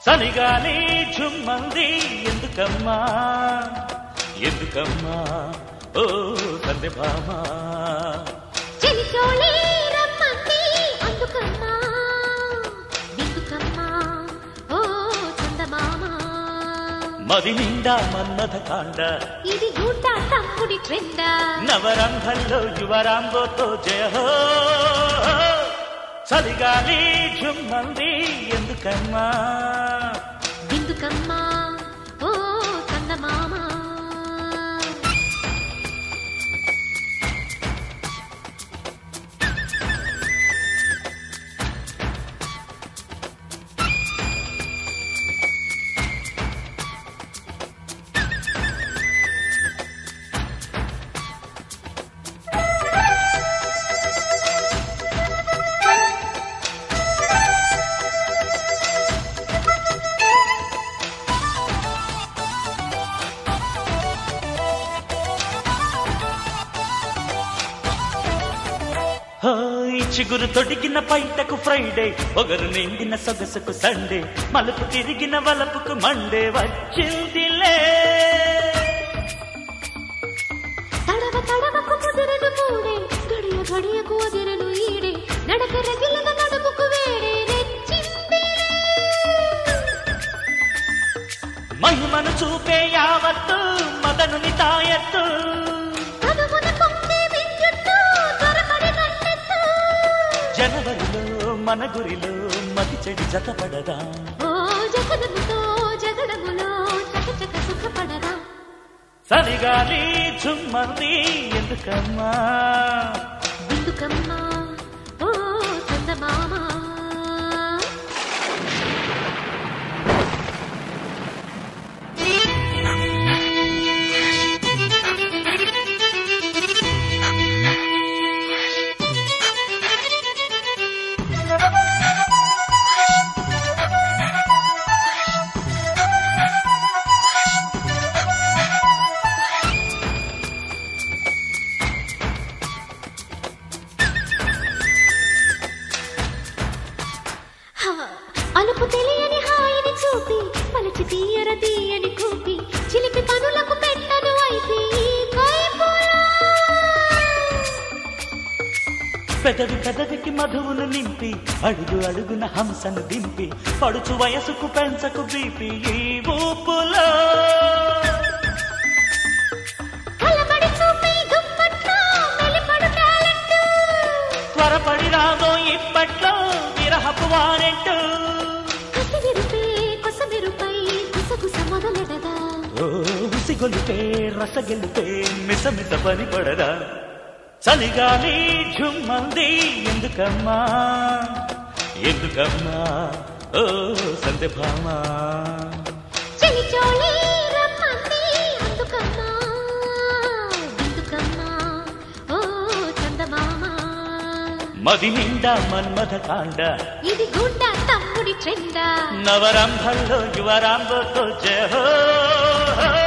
చలిగాలి ఝుమ్మంది ఎందుకమ్మా ఎందుకమ్మా ఓ సందెభామా చెలిచోళి రమ్మంది అందుకమ్మా ఎందుకమ్మా ఓ చందమామ మది నిండా మన్మథ కాండ ఇది గుడ్డ తమ్ముడి ట్రెండ నవరంభంలో యువరాంబోతో జయ హో చలిగాలి ఝుమ్మంది ఎందుకమ్మా ఎందుకమ్మా ఓ చందమామ హాయ్ చిగురు తొడిగిన పైటకు ఫ్రైడే ఒగరు నిండిన సొగసుకు సండే మలుపు తిరిగిన వలపుకు మండే వచ్చిందిలే తడవ తడవకు ముదిరెను మూడే గడియ గడియకు వదిరెను ఈడే నడక రగిలన నడుముకు వేడే రెచ్చింది మహిమను చూపే యావత్తు మదనుని తాయత్తు కనుమున పొంగే విద్యుత్తు త్వరపడి నన్నెత్తు జనవరిలో మన గురిలో మతి చెడి జతపడదా ఓ జగదముతో జగడములో చకచక సుఖపడరా సరిగాలి చుమ్మంది ఎందుకమ్మా బిందుకమ్మా ఓ చందమామ హా, అలుపు తెలియని హాయిని చూపి పలచి తీయర తీయని కూపి చిలిపి పనులకు పెట్టను అయితే ఈ కైపులా. పెదవి పెదవికి మధువును నింపి అడుగు అడుగున హంసను దింపి పడుచు వయసుకు పెంచకు బీపి ఈ ఊపులో కలబడి చూపి గుమ్మట్లో వెలిపడు టాలెంట్. త్వరపడి రాదో ఇప్పట్లో విరహపు వారెంటు కసివిరుపే కొసమెరుపై గుసగుస మొదలెడదా ఓ ఉసిగొలిపే రసగెలిపే మిసమిస పని పడదా చలిగాలి ఝుమ్మంది ఎందుకమ్మా ఎందుకమ్మా ఓ సందెభామా చెలిచోళి రమ్మంది అందుకమ్మా ఎందుకమ్మా ఓ చందమామ మది నిండా మన్మథ కాండ ఇది గుడ్డ తమ్ముడి ట్రెండా నవరంభంలో యువరాంబతో జయ హో